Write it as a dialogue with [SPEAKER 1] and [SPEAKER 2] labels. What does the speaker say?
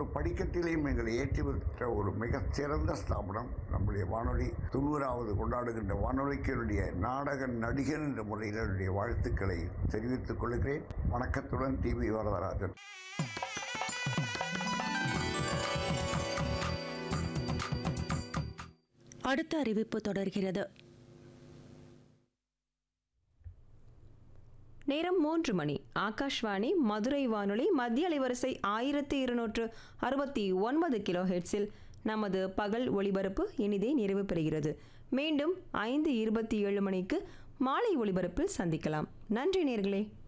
[SPEAKER 1] ஒவ்வொரு படிக்கட்டிலையும் எங்களை ஏற்றி விட்ட ஒரு மிகச் சிறந்த ஸ்தாபனம் நம்முடைய வானொலி தொண்ணூறாவது கொண்டாடுகின்ற வானொலிக்கு என்னுடைய நாடக நடிகர் என்ற முறையில் என்னுடைய வாழ்த்துக்களை தெரிவித்துக் கொள்கிறேன் வணக்கத்துடன் டிவி வரதராஜன்
[SPEAKER 2] அடுத்த அறிவிப்பு தொடர்கிறது
[SPEAKER 3] நேரம் மூன்று மணி ஆகாஷ்வாணி மதுரை வானொலி மத்திய அலைவரிசை ஆயிரத்தி இருநூற்று அறுபத்தி ஒன்பது கிலோ ஹெட்ஸில் நமது பகல் ஒளிபரப்பு இனிதே நிறைவு பெறுகிறது மீண்டும் ஐந்து இருபத்தி ஏழு மணிக்கு மாலை ஒளிபரப்பில் சந்திக்கலாம் நன்றி நேர்களே